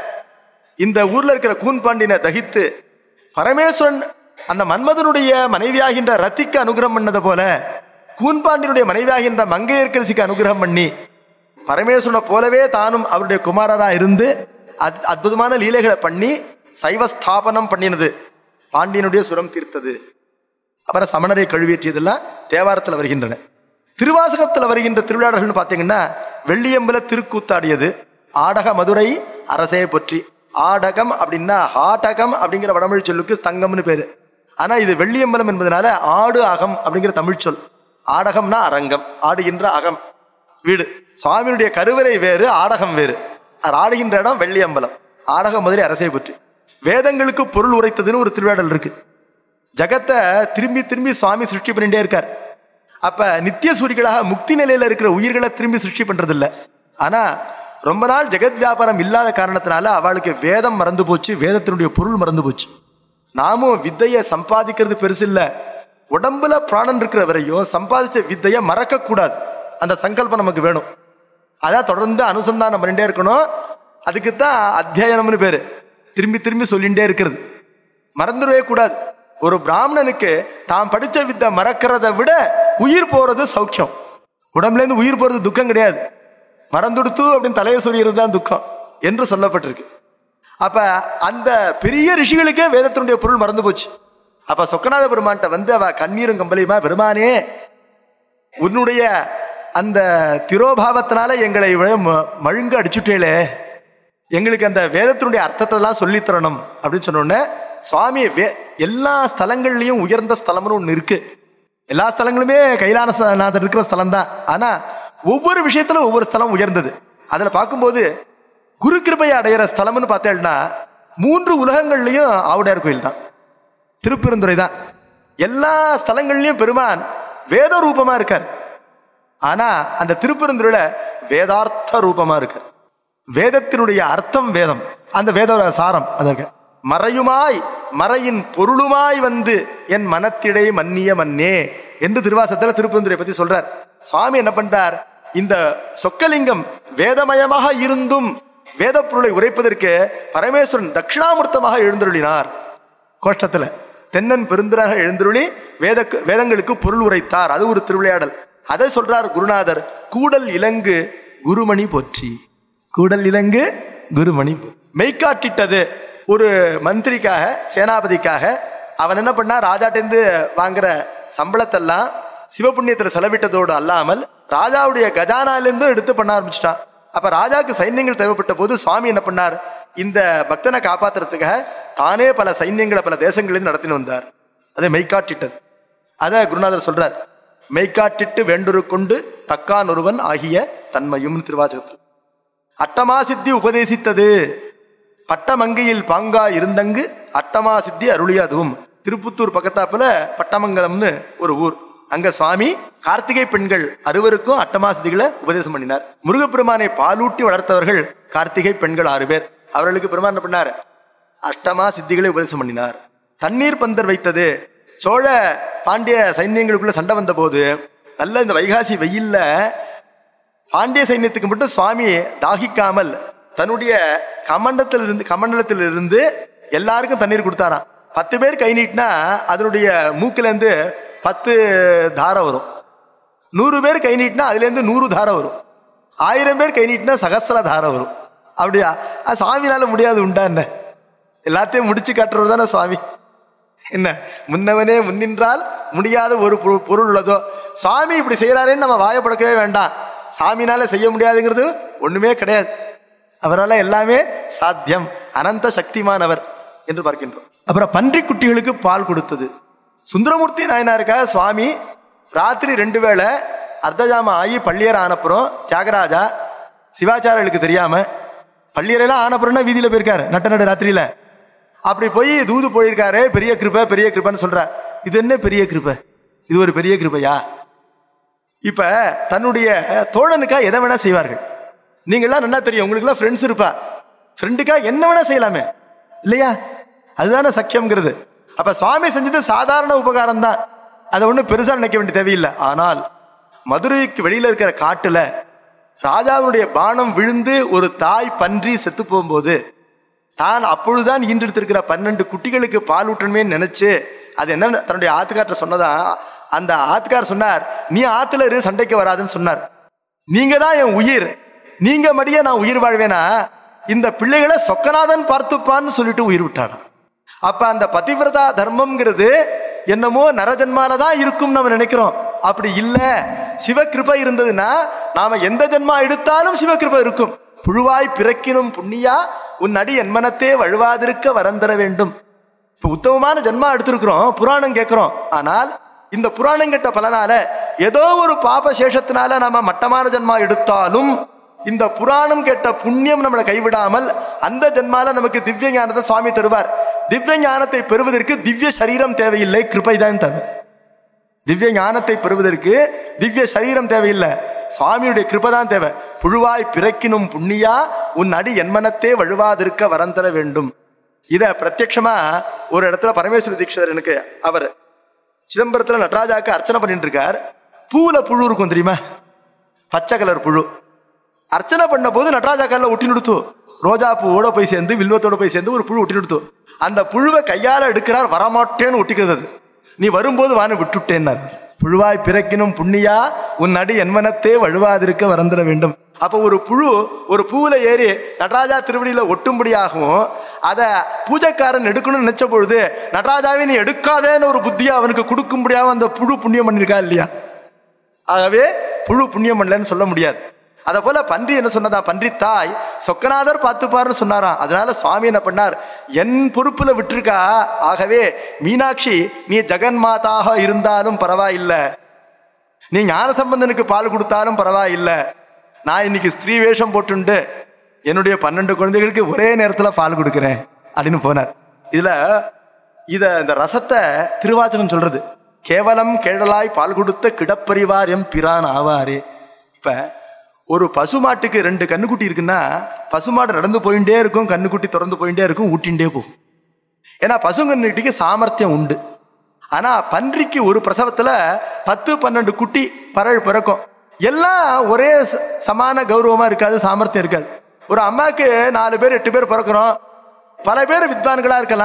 இந்த ஊர்ல இருக்கிற கூன்பாண்டியனை தகித்து பரமேஸ்வரன் அந்த மன்மதனுடைய மனைவியாகின்ற ரத்திக்கு அனுகிரகம் பண்ணது போல கூன்பாண்டியனுடைய மனைவியாகின்ற மங்கையர்கரசிக்கு அனுகிரகம் பண்ணி பரமேஸ்வரனை போலவே தானும் அவருடைய குமாரரா இருந்து அத்- அற்புதமான லீலைகளை பண்ணி சைவ ஸ்தாபனம் பண்ணினது பாண்டியனுடைய சுரம் தீர்த்தது அப்புறம் சமணரை கழுவேற்றியதெல்லாம் தேவாரத்தில் வருகின்றன திருவாசகத்தில் வருகின்ற திருவிழாடல்கள்னு பார்த்தீங்கன்னா வெள்ளியம்பல திருக்கூத்தாடியது ஆடக மதுரை அரசே பொற்றி ஆடகம் அப்படின்னா ஆடகம் அப்படிங்கிற வடமொழி சொல்லுக்கு ஸ்தங்கம்னு பேரு ஆனா இது வெள்ளியம்பலம் என்பதனால ஆடு அகம் அப்படிங்கிற தமிழ் சொல் ஆடகம்னா அரங்கம் ஆடுகின்ற அகம் வீடு சுவாமியினுடைய கருவறை வேறு ஆடகம் வேறு அவர் ஆடுகின்ற இடம் வெள்ளியம்பலம் ஆடக மதுரை அரசை பற்றி வேதங்களுக்கு பொருள் உரைத்ததுன்னு ஒரு திருவிழாடல் இருக்கு ஜகத்தை திரும்பி திரும்பி சுவாமி சிருஷ்டி பண்ணிட்டே இருக்கார் அப்ப நித்திய சூரிகளாக முக்தி நிலையில இருக்கிற உயிர்களை திரும்பி சிருஷ்டி பண்றது இல்ல ஆனா ரொம்ப நாள் ஜெகத் வியாபாரம் இல்லாத காரணத்தினால அவளுக்கு வேதம் மறந்து போச்சு வேதத்தினுடைய பொருள் மறந்து போச்சு நாமும் வித்தையை சம்பாதிக்கிறது பெருசு இல்ல உடம்புல பிராணன் இருக்கிற வரையும் சம்பாதிச்ச வித்தையை மறக்க கூடாது அந்த சங்கல்பம் நமக்கு வேணும் அதான் தொடர்ந்து அனுசந்தானம் பண்ணிட்டே இருக்கணும் அதுக்கு தான் அத்தியாயனம்னு பேரு திரும்பி திரும்பி சொல்லிகிட்டே இருக்கிறது மறந்துடவே கூடாது ஒரு பிராமணனுக்கு தான் படிச்ச வித்தை மறக்கிறத விட உயிர் போறது சௌக்கியம் உடம்புல இருந்து உயிர் போறது துக்கம் கிடையாது மறந்துடுத்து அப்படின்னு தலையை சொல்லிடுறது தான் துக்கம் என்று சொல்லப்பட்டிருக்கு அப்ப அந்த பெரிய ரிஷிகளுக்கே வேதத்தினுடைய பொருள் மறந்து போச்சு அப்ப சொக்கநாத பெருமான்கிட்ட வந்து அவ கண்ணீரும் கம்பளியுமா பெருமானே உன்னுடைய அந்த திரோபாவத்தினால எங்களை இவ்வளவு ம- மழுங்க அடிச்சுட்டேளே எங்களுக்கு அந்த வேதத்தினுடைய அர்த்தத்தை எல்லாம் சொல்லித் தரணும் அப்படின்னு சொன்ன உடனே சுவாமி வே எல்லா ஸ்தலங்கள்லயும் உயர்ந்த ஸ்தலம்னு ஒன்று இருக்கு எல்லா ஸ்தலங்களுமே கைலாசநாதர் இருக்கிற ஸ்தலம் தான் ஆனா ஒவ்வொரு விஷயத்துல ஒவ்வொரு ஸ்தலம் உயர்ந்தது அதுல பார்க்கும்போது குரு கிருபையை அடையிற ஸ்தலம்னு பார்த்தேன்னா மூன்று உலகங்கள்லயும் ஆவுடையார் கோயில் தான் திருப்பெருந்துறை தான் எல்லா ஸ்தலங்கள்லயும் பெருமான் வேத ரூபமா இருக்கார் ஆனா அந்த திருப்பெருந்துறையில வேதார்த்த ரூபமா இருக்கார் வேதத்தினுடைய அர்த்தம் வேதம் அந்த வேத சாரம் அதற்கு மறையுமாய் மறையின் பொருளுமாய் வந்து என் மனத்திடை மன்னிய மன்னே என்று திருவாசத்துல திருப்பந்துரை பத்தி சொல்றார் சுவாமி என்ன பண்றார் இந்த சொக்கலிங்கம் வேதமயமாக இருந்தும் வேத பொருளை உரைப்பதற்கு பரமேஸ்வரன் தட்சிணாமூர்த்தமாக எழுந்தருளினார் கோஷ்டத்துல தென்னன் பெருந்தராக எழுந்துருளி வேத வேதங்களுக்கு பொருள் உரைத்தார் அது ஒரு திருவிளையாடல் அதை சொல்றார் குருநாதர் கூடல் இலங்கு குருமணி போற்றி கூடல் இலங்கு குருமணி போ- மெய்க்காட்டிட்டது ஒரு மந்திரிக்காக சேனாபதிக்காக அவன் என்ன பண்ணா ராஜாட்டேந்து வாங்குற சம்பளத்தெல்லாம் சிவபுண்ணியத்துல செலவிட்டதோடு அல்லாமல் ராஜாவுடைய கஜானாலேருந்தும் எடுத்து பண்ண ஆரம்பிச்சிட்டான் அப்ப ராஜாவுக்கு சைன்யங்கள் தேவைப்பட்ட போது சுவாமி என்ன பண்ணார் இந்த பக்தனை காப்பாத்துறதுக்காக தானே பல சைன்யங்களை பல தேசங்களிலிருந்து நடத்தின்னு வந்தார் அதை மெய்க்காட்டிட்டது அத குருநாதர் சொல்றார் மெய்க்காட்டிட்டு வேண்டுரு கொண்டு தக்கான் ஒருவன் ஆகிய தன்மையும் திருவாச்சகத்தில் அட்டமா சித்தி உபதேசித்தது பட்டமங்கையில் பாங்கா இருந்தங்கு அட்டமா சித்தி அருளிய அதுவும் திருப்புத்தூர் பக்கத்தாப்புல பட்டமங்கலம்னு ஒரு ஊர் அங்க சுவாமி கார்த்திகை பெண்கள் அறுவருக்கும் அட்டமா சித்திகளை உபதேசம் பண்ணினார் முருகப்பெருமானை பாலூட்டி வளர்த்தவர்கள் கார்த்திகை பெண்கள் ஆறு பேர் அவர்களுக்கு பெருமான் என்ன பண்ணார் அஷ்டமா சித்திகளை உபதேசம் பண்ணினார் தண்ணீர் பந்தர் வைத்தது சோழ பாண்டிய சைன்யங்களுக்குள்ள சண்டை வந்த போது நல்ல இந்த வைகாசி வெயில்ல பாண்டிய சைன்யத்துக்கு மட்டும் சுவாமி தாகிக்காமல் தன்னுடைய கமண்டத்திலிருந்து கமண்டலத்திலிருந்து எல்லாருக்கும் தண்ணீர் கொடுத்தாராம் பத்து பேர் கை நீட்டினா அதனுடைய மூக்குல இருந்து பத்து தாரம் வரும் நூறு பேர் கை நீட்டினா அதுலேருந்து நூறு தாரம் வரும் ஆயிரம் பேர் கை நீட்டினா சகசிர தாரம் வரும் அப்படியா அது சுவாமினால முடியாது உண்டா என்ன எல்லாத்தையும் முடிச்சு காட்டுறது தானே சுவாமி என்ன முன்னவனே முன்னின்றால் முடியாத ஒரு பொரு- பொருள் உள்ளதோ சுவாமி இப்படி செய்யறாருன்னு நம்ம வாயப்படக்கவே வேண்டாம் சாமினால செய்ய முடியாதுங்கிறது ஒண்ணுமே கிடையாது அவரால் எல்லாமே சாத்தியம் அனந்த சக்திமானவர் என்று பார்க்கின்றோம் அப்புறம் பன்றி குட்டிகளுக்கு பால் கொடுத்தது சுந்தரமூர்த்தி நாயனாருக்காக சுவாமி ராத்திரி ரெண்டு வேளை அர்த்தஜாமம் ஆகி பள்ளியர் ஆனப்புறம் தியாகராஜா சிவாச்சாரியர்களுக்கு தெரியாம பள்ளியரெல்லாம் ஆனப்புறம்னா வீதியில போயிருக்காரு நட்ட நடு ராத்திரியில அப்படி போய் தூது போயிருக்காரு பெரிய கிருபை பெரிய கிருபைன்னு சொல்ற இது என்ன பெரிய கிருபை இது ஒரு பெரிய கிருபையா இப்ப தன்னுடைய தோழனுக்கா எதை வேணா செய்வார்கள் நீங்களாம் நல்லா தெரியும் உங்களுக்குலாம் ஃப்ரெண்ட்ஸ் இருப்பா ஃப்ரெண்டுக்கா என்ன வேணா செய்யலாமே இல்லையா அதுதானே சக்கியம்ங்கிறது அப்ப சுவாமி செஞ்சது சாதாரண உபகாரம் தான் அதை ஒன்றும் பெருசா நினைக்க வேண்டிய தேவையில்லை ஆனால் மதுரைக்கு வெளியில இருக்கிற காட்டுல ராஜாவுடைய பானம் விழுந்து ஒரு தாய் பன்றி செத்து போகும்போது தான் அப்பொழுதுதான் ஈன்றெடுத்திருக்கிற பன்னெண்டு குட்டிகளுக்கு பால் ஊட்டணுமே நினைச்சு அது என்ன தன்னுடைய ஆத்துக்கார்ட்ட சொன்னதா அந்த ஆத்துக்கார் சொன்னார் நீ ஆத்துல இரு சண்டைக்கு வராதுன்னு சொன்னார் நீங்க தான் என் உயிர் நீங்க மடிய நான் உயிர் வாழ்வேனா இந்த பிள்ளைகளை சொக்கநாதன் பார்த்துப்பான்னு சொல்லிட்டு உயிர் விட்டானா அப்ப அந்த பதிவிரதா தர்மம்ங்கிறது என்னமோ நரஜன்மால தான் இருக்கும் நம்ம நினைக்கிறோம் அப்படி இல்ல சிவகிருபை இருந்ததுன்னா நாம எந்த ஜென்மா எடுத்தாலும் சிவகிருபை இருக்கும் புழுவாய் பிறக்கினும் புண்ணியா உன் அடி என் மனத்தே வழுவாதிருக்க வரந்தர வேண்டும் இப்ப உத்தமமான ஜென்மா எடுத்திருக்கிறோம் புராணம் கேட்கிறோம் ஆனால் இந்த புராணம் கேட்ட பலனால ஏதோ ஒரு பாப சேஷத்தினால நாம மட்டமான ஜென்மா எடுத்தாலும் இந்த புராணம் கேட்ட புண்ணியம் நம்மளை கைவிடாமல் அந்த ஜென்மால நமக்கு திவ்ய ஞானத்தை சுவாமி தருவார் திவ்ய ஞானத்தை பெறுவதற்கு திவ்ய சரீரம் தேவையில்லை கிருபை தான் தேவை திவ்ய ஞானத்தை பெறுவதற்கு திவ்ய சரீரம் தேவையில்லை சுவாமியுடைய கிருபை தான் தேவை புழுவாய் பிறக்கினும் புண்ணியா உன் அடி என்மனத்தே வழுவாதிருக்க வரம் தர வேண்டும் இத பிரத்யக்ஷமா ஒரு இடத்துல பரமேஸ்வர தீட்சிதர் எனக்கு அவர் சிதம்பரத்துல நடராஜாக்கு அர்ச்சனை பண்ணிட்டு இருக்கார் பூவுல புழு இருக்கும் தெரியுமா பச்சை கலர் புழு அர்ச்சனை பண்ண போது நடராஜா கல்ல ஒட்டி நிறுத்து ரோஜா பூவோட போய் சேர்ந்து வில்வத்தோட போய் சேர்ந்து ஒரு புழு ஒட்டி நிறுத்து அந்த புழுவை கையால எடுக்கிறார் வரமாட்டேன்னு ஒட்டிக்கிறது அது. நீ வரும்போது வான்னு விட்டுட்டேன்னார் புழுவாய் பிறக்கினும் புண்ணியா உன் அடி என்மனத்தே வழுவாதிருக்க வரந்திர வேண்டும் அப்ப ஒரு புழு ஒரு பூவுல ஏறி நடராஜா திருவடியில ஒட்டும்படியாகவும் அதை பூஜைக்காரன் எடுக்கணும்னு நினைச்ச பொழுது நடராஜாவே நீ எடுக்காதேன்னு ஒரு புத்தியை அவனுக்கு கொடுக்கும்படியாக அந்த புழு புண்ணியம் பண்ணியிருக்கா இல்லையா ஆகவே புழு புண்ணியம் பண்ணலன்னு சொல்ல முடியாது அதை போல பன்றி என்ன சொன்னதா பன்றி தாய் சொக்கநாதர் பார்த்துப்பாருன்னு சொன்னாராம் அதனால சுவாமி என்ன பண்ணார் என் பொறுப்புல விட்டுருக்கா ஆகவே மீனாட்சி நீ ஜெகன்மாதாக இருந்தாலும் பரவாயில்லை நீ ஞானசம்பந்தனுக்கு பால் கொடுத்தாலும் பரவாயில்லை நான் இன்னைக்கு ஸ்திரீ வேஷம் போட்டுண்டு என்னுடைய பன்னெண்டு குழந்தைகளுக்கு ஒரே நேரத்துல பால் கொடுக்கிறேன் அப்படின்னு போனார் இதுல இத இந்த ரசத்தை திருவாச்சகம் சொல்றது கேவலம் கேழலாய் பால் கொடுத்த கிடப்பறிவார் எம் பிரான் ஆவாரே இப்ப ஒரு பசுமாட்டுக்கு ரெண்டு கண்ணுக்குட்டி இருக்குன்னா பசுமாடு நடந்து போயிட்டே இருக்கும் கண்ணுக்குட்டி திறந்து போயிட்டே இருக்கும் ஊட்டின்டே போகும் ஏன்னா பசுங்கன்னுட்டிக்கு சாமர்த்தியம் உண்டு ஆனா பன்றிக்கு ஒரு பிரசவத்துல பத்து பன்னெண்டு குட்டி பறவை பிறக்கும் எல்லாம் ஒரே ச- சமான கௌரவமா இருக்காது சாமர்த்தியம் இருக்காது ஒரு அம்மாக்கு நாலு பேர் எட்டு பேர் பிறக்கிறோம் பல பேர் வித்வான்களா இருக்கலாம்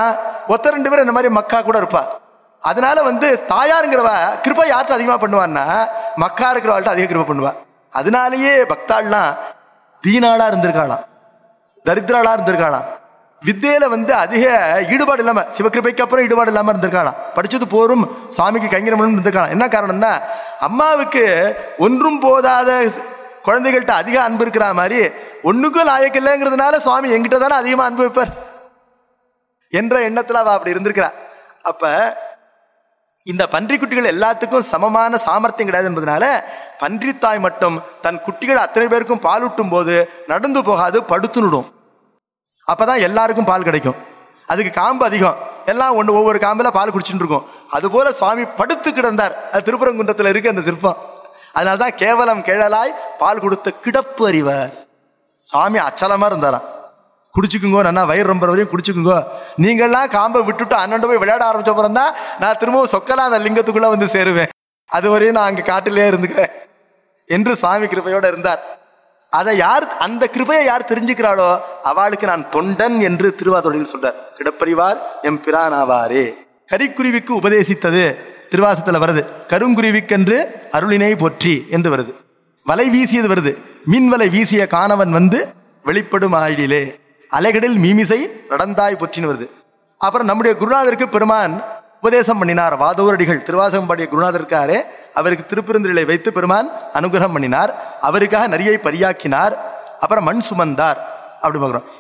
ஒத்த ரெண்டு பேரும் இந்த மாதிரி மக்கா கூட இருப்பா அதனால வந்து தாயாருங்கிறவ கிருபை யார்கிட்ட அதிகமா பண்ணுவான்னா மக்கா இருக்கிறவள்கிட்ட அதிக கிருபை பண்ணுவா அதனாலேயே பக்தாள்லாம் தீனாளா இருந்திருக்காளாம் தரித்திராளா இருந்திருக்காளாம் வித்தையில வந்து அதிக ஈடுபாடு இல்லாம சிவகிருபைக்கு அப்புறம் ஈடுபாடு இல்லாம இருந்திருக்காளாம் படிச்சது போரும் சாமிக்கு கைங்கரம் இருந்திருக்காளாம் என்ன காரணம்னா அம்மாவுக்கு ஒன்றும் போதாத குழந்தைகள்கிட்ட அதிக அன்பு இருக்கிற மாதிரி ஒண்ணுக்கும் லாயக்கு இல்லைங்கிறதுனால சுவாமி எங்கிட்ட தானே அதிகமா அன்பு வைப்பார் என்ற எண்ணத்துல அவ அப்படி இருந்திருக்கிறா அப்ப இந்த பன்றி குட்டிகள் எல்லாத்துக்கும் சமமான சாமர்த்தியம் கிடையாது என்பதனால பன்றித்தாய் மட்டும் தன் குட்டிகள் அத்தனை பேருக்கும் பால் ஊட்டும் போது நடந்து போகாது படுத்துனுடும் அப்பதான் எல்லாருக்கும் பால் கிடைக்கும் அதுக்கு காம்பு அதிகம் எல்லாம் ஒன்று ஒவ்வொரு காம்பில் பால் குடிச்சுட்டு இருக்கும் அதுபோல சுவாமி படுத்து கிடந்தார் அது திருப்பரங்குன்றத்தில் இருக்கு அந்த சிற்பம் அதனால தான் கேவலம் கிழலாய் பால் கொடுத்த கிடப்பு அறிவார் சுவாமி அச்சலமா இருந்தாராம் குடிச்சுக்குங்கோ நல்லா வயிறு ரொம்ப வரையும் குடிச்சுக்குங்கோ நீங்கள்லாம் காம்பை விட்டுட்டு அண்ணன் போய் விளையாட ஆரம்பிச்ச அப்புறம் தான் நான் திரும்பவும் சொக்கலாம் அந்த லிங்கத்துக்குள்ள வந்து சேருவேன் அது வரையும் நான் அங்கே காட்டிலே இருந்துக்கிறேன் என்று சுவாமி கிருபையோட இருந்தார் அதை யார் அந்த கிருபையை யார் தெரிஞ்சுக்கிறாளோ அவளுக்கு நான் தொண்டன் என்று திருவாதொழில் சொல்றார் கிடப்பறிவார் எம் பிரானாவாரே கரிக்குருவிக்கு உபதேசித்தது திருவாசத்துல வருது கருங்குருவிக்கென்று அருளினை போற்றி என்று வருது வலை வீசியது வருது மீன் வலை வீசிய காணவன் வந்து வெளிப்படும் ஆழிலே அலைகடில் மீமிசை நடந்தாய் போற்றின்னு வருது அப்புறம் நம்முடைய குருநாதருக்கு பெருமான் உபதேசம் பண்ணினார் வாதோரடிகள் திருவாசகம் பாடிய குருநாதர் இருக்காரே அவருக்கு திருப்பெருந்திரலை வைத்து பெருமான் அனுகிரகம் பண்ணினார் அவருக்காக நிறைய பரியாக்கினார் அப்புறம் மண் சுமந்தார் அப்படி பார்க்குறோம்